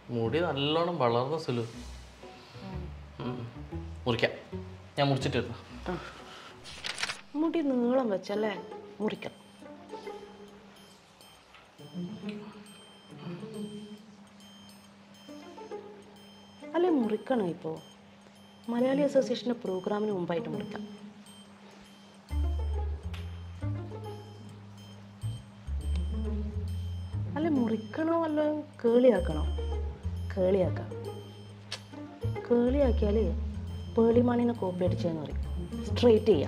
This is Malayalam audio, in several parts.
മുടി നല്ലോണം വളർന്ന സുലു ഉം. മുറിക്കാം ഞാൻ മുറിച്ചിട്ട് വരുന്നു മുടി നീളം വെച്ചല്ലേ മുറിക്കണം അല്ലെ മുറിക്കണോ ഇപ്പോൾ മലയാളി അസോസിയേഷൻ്റെ പ്രോഗ്രാമിന് മുമ്പായിട്ട് മുറിക്കാം അല്ലെ മുറിക്കണോ അല്ല കേളിയാക്കണോ കേളിയാക്കാം കേളിയാക്കിയാൽ പേളിമാണിനെ കോപ്പി അടിച്ചതെന്ന് പറയും സ്ട്രെയിറ്റ് ചെയ്യാം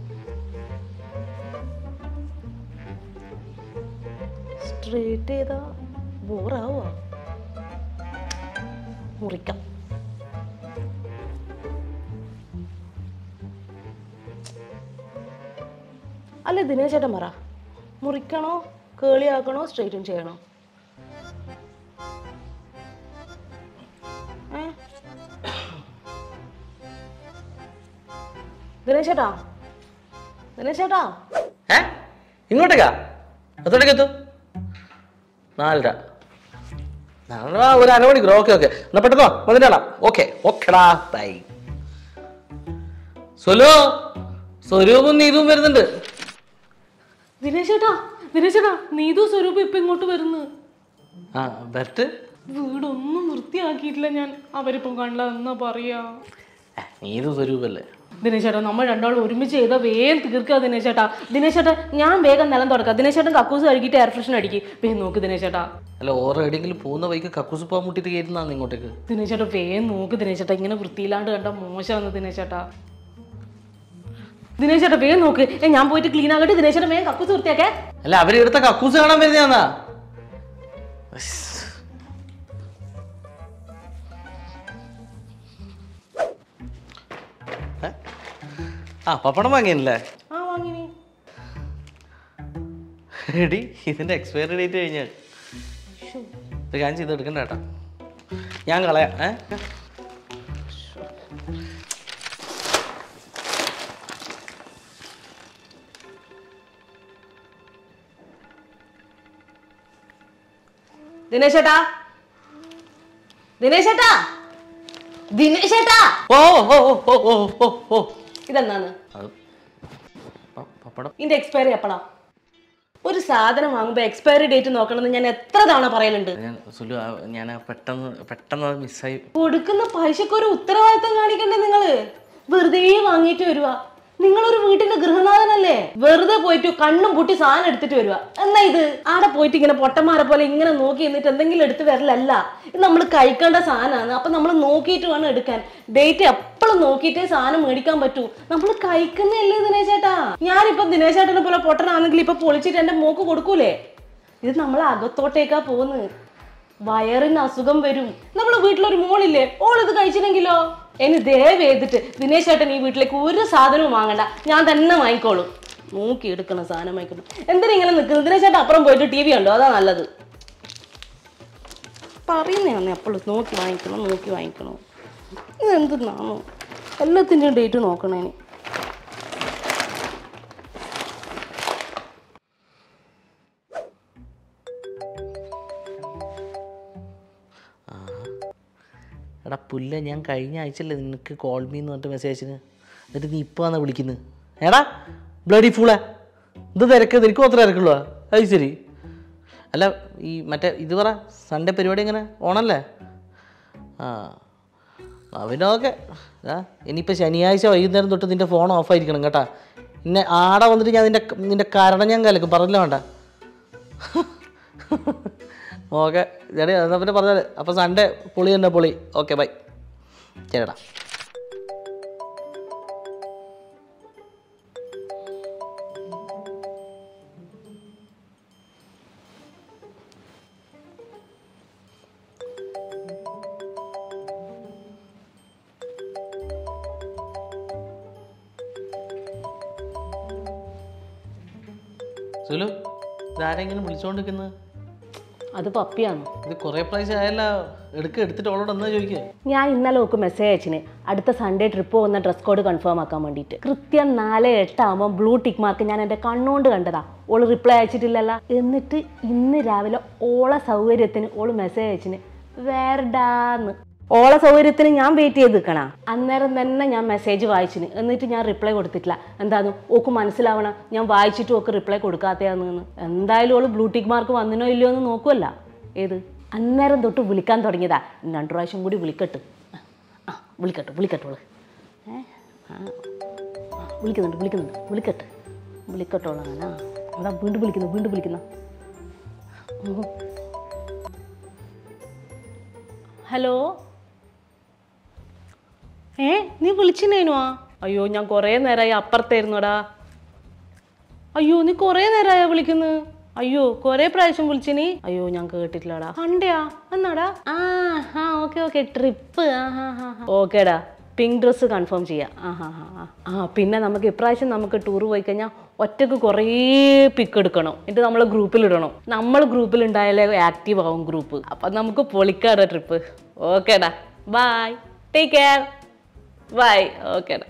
സ്ട്രെയിറ്റ് ചെയ്താ ബോറാവുക മുറിക്കാം അല്ല ദിനേശ് ചേട്ടൻ പറ മുറിക്കണോ കേളിയാക്കണോ സ്ട്രെയിറ്റും ചെയ്യണോ ഏ? ദിനേശ് ചേട്ടാ ദിനേശ് ചേട്ടാ ഏ ഇങ്ങോട്ടേക്കാ എത്തോട്ടേക്ക് എത്തും നാലര നാലര ഒരു അരമണിക്കൂർ ഓക്കെ ഓക്കെ എന്നാ പെട്ടെന്ന് വാ വന്നിട്ടാ ഓക്കെ ഓക്കെടാ ബൈ സുലു സ്വരൂപും നീതും വരുന്നുണ്ട് ദിനേശ് ചേട്ടാ ദിനേശ് ചേട്ടാ നീതു സ്വരൂപം ഇപ്പൊ ഇങ്ങോട്ട് വരുന്നു ആ ബെറ്റ് വീടൊന്നും വൃത്തിയാക്കിയിട്ടില്ല ഞാൻ അവരിപ്പം കണ്ട എന്നാ പറയാ നീതു സ്വരൂപല്ലേ ദിനേശ് ചേട്ടാ നമ്മൾ രണ്ടാളും ഒരുമിച്ച് ചെയ്താൽ വേഗം തീർക്കുക ദിനേശ് ചേട്ടാ ദിനേശ് ചേട്ടാ ഞാൻ വേഗം നിലം തുടക്കാം ദിനേശ് ചേട്ടൻ കക്കൂസ് കഴുകിയിട്ട് എയർ ഫ്രഷൻ അടിക്കും വേഗം നോക്ക് ദിനേശ് ചേട്ടാ അല്ല ഓരോ എവിടെയെങ്കിലും പോകുന്ന വഴിക്ക് കക്കൂസ് പോകാൻ മുട്ടിട്ട് കയറ്റുന്നതാണ് ഇങ്ങോട്ടേക്ക് ദിനേശ് ചേട്ടാ വേഗം നോക്ക് ദിനേശ് ചേട്ടാ ഇങ്ങനെ വൃത്തിയില്ലാണ്ട് കണ്ട മോശമാണ് ദിനേശ് ചേട്ടാ ദിനേശ് ചേട്ടാ വേഗം നോക്ക് ഏ ഞാൻ പോയിട്ട് ക്ലീൻ ആകട്ടെ ദിനേശ് ചേട്ടാ വേഗം കക്കൂസ് വൃത്തിയാക്കേ അല്ല അവരെടുത്ത കക്കൂസ് കാണാൻ വരുന്നതാന്നാ ഏ? ആ പപ്പടം വാങ്ങിയല്ലേ ആ വാങ്ങിനി എടി ഇതിന്റെ എക്സ്പയറി ഡേറ്റ് കഴിഞ്ഞാൽ ഇത് ഞാൻ ചെയ്ത് എടുക്കണ്ട കേട്ടോ ഞാൻ കളയാം ഏ ദിനേശ് ചേട്ടാ ദിനേശ് ചേട്ടാ ദിനേശ് ചേട്ടാ ഓ ഓ ഓ ഓ ഓ ഓ ഓ ഇതെന്താണ് അത് പ- പപ്പടം ഇതിന്റെ എക്സ്പയറി എപ്പോഴാ ഒരു സാധനം വാങ്ങുമ്പോൾ എക്സ്പയറി ഡേറ്റ് നോക്കണമെന്ന് ഞാൻ എത്ര തവണ പറയലുണ്ട് ഞാൻ സുലു ആ, ഞാൻ ആ പെട്ടെന്ന് പെട്ടെന്ന് അത് മിസ്സായി കൊടുക്കുന്ന പൈസക്ക് ഒരു ഉത്തരവാദിത്തം കാണിക്കണ്ടേ നിങ്ങള് വെറുതെ വാങ്ങിയിട്ട് വരുക നിങ്ങളൊരു വീട്ടിന്റെ ഗൃഹനാഥനല്ലേ വെറുതെ പോയിട്ട് കണ്ണും പൂട്ടി സാധനം എടുത്തിട്ട് വരുക എന്നാ ഇത് ആടെ പോയിട്ട് ഇങ്ങനെ പൊട്ടന്മാരെ പോലെ ഇങ്ങനെ നോക്കി എന്നിട്ട് എന്തെങ്കിലും എടുത്ത് വരലല്ല ഇത് നമ്മൾ കഴിക്കേണ്ട സാധനമാണ് അപ്പൊ നമ്മൾ നോക്കിയിട്ട് വേണം എടുക്കാൻ ഡേറ്റ് എപ്പോഴും നോക്കിയിട്ടേ സാധനം മേടിക്കാൻ പറ്റൂ നമ്മൾ കഴിക്കുന്നതല്ലേ ദിനേശ് ചേട്ടാ ഞാനിപ്പോ ദിനേശ് ചേട്ടനെ പോലെ പൊട്ടനാണെങ്കിൽ ഇപ്പൊ പൊളിച്ചിട്ട് എന്റെ മോക്ക് കൊടുക്കൂലേ ഇത് നമ്മൾ അകത്തോട്ടേക്കാ പോകുന്നത് വയറിന് അസുഖം വരും നമ്മളെ വീട്ടിലൊരു മോളില്ലേ ഓൾ ഇത് കഴിച്ചില്ലെങ്കിലോ ഇനി ദയവ് ചെയ്തിട്ട് ദിനേശ് ചേട്ടൻ ഈ വീട്ടിലേക്ക് ഒരു സാധനവും വാങ്ങണ്ട ഞാൻ തന്നെ വാങ്ങിക്കോളും നോക്കി എടുക്കണം സാധനം വാങ്ങിക്കണം എന്തിനാ ഇങ്ങനെ നിൽക്കുന്നത് ദിനേശ് ചേട്ടൻ അപ്പുറം പോയിട്ട് ടി വി ഉണ്ടോ അതാ നല്ലത് പറയുന്നതാണ് എപ്പോഴും നോക്കി വാങ്ങിക്കണം നോക്കി വാങ്ങിക്കണം ഇതെന്തെന്നാണോ എല്ലാത്തിൻ്റെയും ഡേറ്റ് നോക്കണേ ഇനി എടാ പുല്ല ഞാൻ കഴിഞ്ഞ ആഴ്ചയല്ലേ നിനക്ക് കോൾ മീ എന്ന് പറഞ്ഞിട്ട് മെസ്സേജിന് എന്നിട്ട് നീ ഇപ്പോൾ വന്നാ വിളിക്കുന്നത് എടാ ബ്ലഡി ഫൂളെ ഇത് തിരക്ക് നിനക്ക് മാത്രമേ തിരക്കുള്ളൂ അത് ശരി അല്ല ഈ മറ്റേ ഇത് പറ സൺഡേ പരിപാടി എങ്ങനെ ഓണല്ലേ ആ അവനൊക്കെ ആ ഇനിയിപ്പോൾ ശനിയാഴ്ച വൈകുന്നേരം തൊട്ട് നിൻ്റെ ഫോൺ ഓഫായിരിക്കണം കേട്ടാ പിന്നെ ആടെ വന്നിട്ട് ഞാൻ നിൻ്റെ നിൻ്റെ കാരണം ഞാൻ കലക്കും പറഞ്ഞില്ല വേണ്ട ഓക്കെ ചേട്ടാ എന്നാ പിന്നെ പറഞ്ഞാൽ അപ്പോൾ സൺഡേ പൊളി തന്നെ പൊളി ഓക്കെ ബൈ ചേട്ടാ സുലു ഇതാരെങ്കിലും വിളിച്ചുകൊണ്ടിരിക്കുന്നത് അത് പപ്പിയാണ് ഇത് കുറേ പ്രാവശ്യം ആയല്ല എടുക്ക എടുത്തിട്ട് അവളോട് എന്നാ ചോദിക്കുക ഞാൻ ഇന്നലെ ഓക്ക് മെസ്സേജ് അയച്ചിന് അടുത്ത സൺഡേ ട്രിപ്പ് പോകുന്ന ഡ്രസ് കോഡ് കൺഫേം ആക്കാൻ വേണ്ടിയിട്ട് കൃത്യം നാല് എട്ടാകുമ്പോൾ ബ്ലൂ ടിക്ക് മാർക്ക് ഞാൻ എൻ്റെ കണ്ണുകൊണ്ട് കണ്ടതാ ഓള് റിപ്ലൈ അയച്ചിട്ടില്ലല്ല എന്നിട്ട് ഇന്ന് രാവിലെ ഓളെ സൗകര്യത്തിന് ഓള് മെസ്സേജ് അയച്ചിന് വേർഡാന്ന് ഓളെ സൗകര്യത്തിന് ഞാൻ വെയിറ്റ് ചെയ്ത് നിൽക്കണ അന്നേരം തന്നെ ഞാൻ മെസ്സേജ് വായിച്ചിന് എന്നിട്ട് ഞാൻ റിപ്ലൈ കൊടുത്തിട്ടില്ല എന്താന്ന് ഓക്ക് മനസ്സിലാവണം ഞാൻ വായിച്ചിട്ട് ഓക്ക് റിപ്ലൈ കൊടുക്കാത്തയാന്ന് എന്തായാലും ഓള് ബ്ലൂടിക് മാർക്ക് വന്നിനോ ഇല്ലയോ എന്ന് നോക്കുമല്ല ഏത് അന്നേരം തൊട്ട് വിളിക്കാൻ തുടങ്ങിയതാ ഇനി രണ്ടു പ്രാവശ്യം കൂടി വിളിക്കട്ട് ആ വിളിക്കട്ടെ വിളിക്കട്ടെ ഓള് ഏ ആ ആ, വിളിക്കുന്നുണ്ട് വിളിക്കുന്നുണ്ട് വിളിക്കട്ടെ വിളിക്കട്ടോളാ അതാ വീണ്ടും വിളിക്കുന്നു വീണ്ടും വിളിക്കുന്ന ഹലോ ഏ നീ വിളിച്ചിനേനുവാ അയ്യോ ഞാൻ കുറേ നേരമായി അപ്പുറത്തായിരുന്നുടാ അയ്യോ നീ കുറേ നേരമായാ വിളിക്കുന്നു അയ്യോ കുറേ പ്രാവശ്യം വിളിച്ചിനി അയ്യോ ഞാൻ കേട്ടിട്ടില്ലടാ കണ്ടയാ എന്നാടാ ആ ഹാ ഓക്കെ ഓക്കെ ട്രിപ്പ് ആ ഹാ ഹാ ഓക്കേടാ പിങ്ക് ഡ്രസ്സ് കൺഫേം ചെയ്യാം ആ ഹാ ഹാ ആ ആ പിന്നെ നമുക്ക് ഇപ്രാവശ്യം നമുക്ക് ടൂർ പോയി കഴിഞ്ഞാൽ ഒറ്റക്ക് കുറേ പിക്ക് എടുക്കണം എന്നിട്ട് നമ്മൾ ഗ്രൂപ്പിലിടണം നമ്മൾ ഗ്രൂപ്പിൽ ഉണ്ടായാലേ ആക്റ്റീവ് ആവും ഗ്രൂപ്പ് അപ്പം നമുക്ക് പൊളിക്കാടാ ട്രിപ്പ് ഓക്കേടാ ബായ് ടേക്ക് കെയർ ബൈ ഓക്കേടാ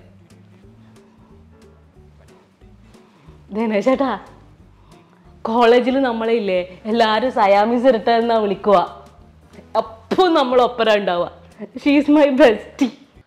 ദിനേശേട്ടാ കോളേജിൽ നമ്മളെ ഇല്ലേ എല്ലാവരും സയാമിസ് ഇരട്ടെന്നാ വിളിക്കുക അപ്പോൾ നമ്മൾ ഒപ്പര ഉണ്ടാവുക ഷീസ് മൈ ബെസ്റ്റി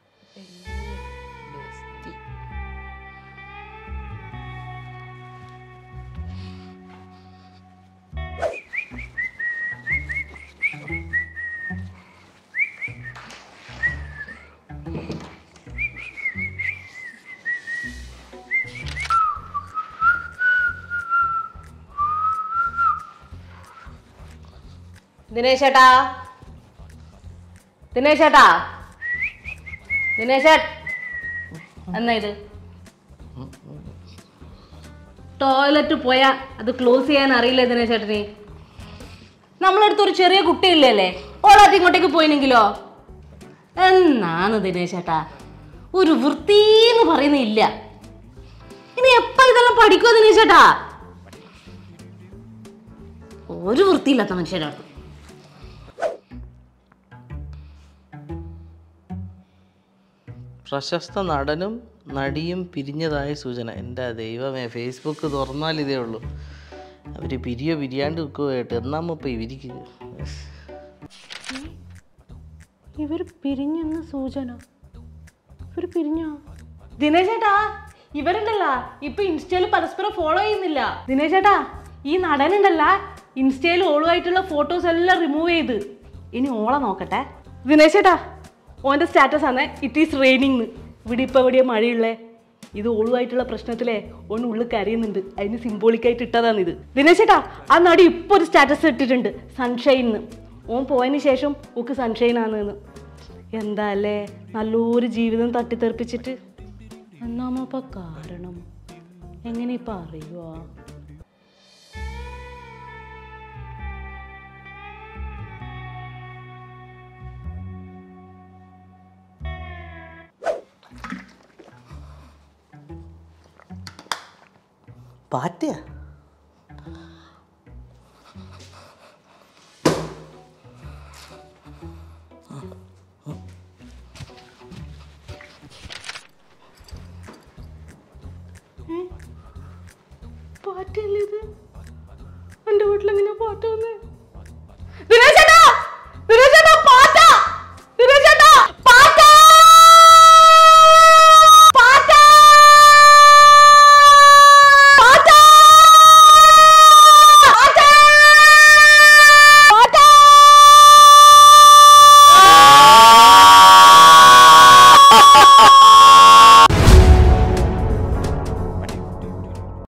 ദിനേശേട്ടാ ദിനേശേട്ടാ ദിനേശേട്ട് എന്നാ ഇത് ടോയ്ലറ്റ് പോയാ അത് ക്ലോസ് ചെയ്യാൻ അറിയില്ല ദിനേശേട്ടന് നമ്മളടുത്ത് ഒരു ചെറിയ കുട്ടിയില്ലല്ലേ ഓളായിട്ട് ഇങ്ങോട്ടേക്ക് പോയിനെങ്കിലോ എന്നാണ് ദിനേശേട്ടാ ഒരു വൃത്തിന്ന് പറയുന്നില്ല ഇനി എപ്പ ഇതെല്ലാം പഠിക്കുമോ ദിനേശേട്ടാ ഒരു വൃത്തിയില്ലാത്ത മനുഷ്യരാണ് പ്രശസ്ത നടനും നടിയും പിരിഞ്ഞതായ സൂചന എൻ്റെ ദൈവമേ ഫേസ്ബുക്ക് തുറന്നാൽ ഇതേ ഉള്ളൂ അവർ പിരിയോ പിരിയാണ്ട് നിൽക്കുകയായിട്ട് എന്നാമ്മ ഇപ്പോൾ ഇവരിക്ക് ഇവർ പിരിഞ്ഞെന്ന് സൂചന ഇവർ പിരിഞ്ഞോ ദിനേശേട്ടാ ഇവരുണ്ടല്ല ഇപ്പൊ ഇൻസ്റ്റയിൽ പരസ്പരം ഫോളോ ചെയ്യുന്നില്ല ദിനേശേട്ടാ ഈ നടനുണ്ടല്ല ഇൻസ്റ്റയിൽ ഓളുമായിട്ടുള്ള ഫോട്ടോസ് എല്ലാം റിമൂവ് ചെയ്ത് ഇനി ഓളെ നോക്കട്ടെ ദിനേശേട്ടാ ഓന്റെ സ്റ്റാറ്റസ് ആണ് ഇറ്റ് ഈസ് റെയിനിങ് ഇവിടെ ഇപ്പൊ എവിടെയാ മഴയുള്ളേ ഇത് ഓളുമായിട്ടുള്ള പ്രശ്നത്തിലെ ഓൺ ഉള്ളിൽ കരയുന്നുണ്ട് അതിന് സിംബോളിക്കായിട്ട് ഇട്ടതാണ് ഇത് ദിനേശേട്ടാ ആ നടി ഇപ്പൊ ഒരു സ്റ്റാറ്റസ് ഇട്ടിട്ടുണ്ട് സൺഷൈന്ന് ഓൻ പോയതിന് ശേഷം ഓക്ക് സൺഷൈൻ ആണെന്ന് എന്താ അല്ലേ നല്ലൊരു ജീവിതം തട്ടിത്തെറിപ്പിച്ചിട്ട് എന്നാമപ്പ കാരണം എങ്ങനെ ഇപ്പൊ അറിയുവാ പാറ്റയാ പാറ്റയല്ലേ ഇത് എൻ്റെ വീട്ടിലെങ്ങനെയാ പാറ്റ വന്നേ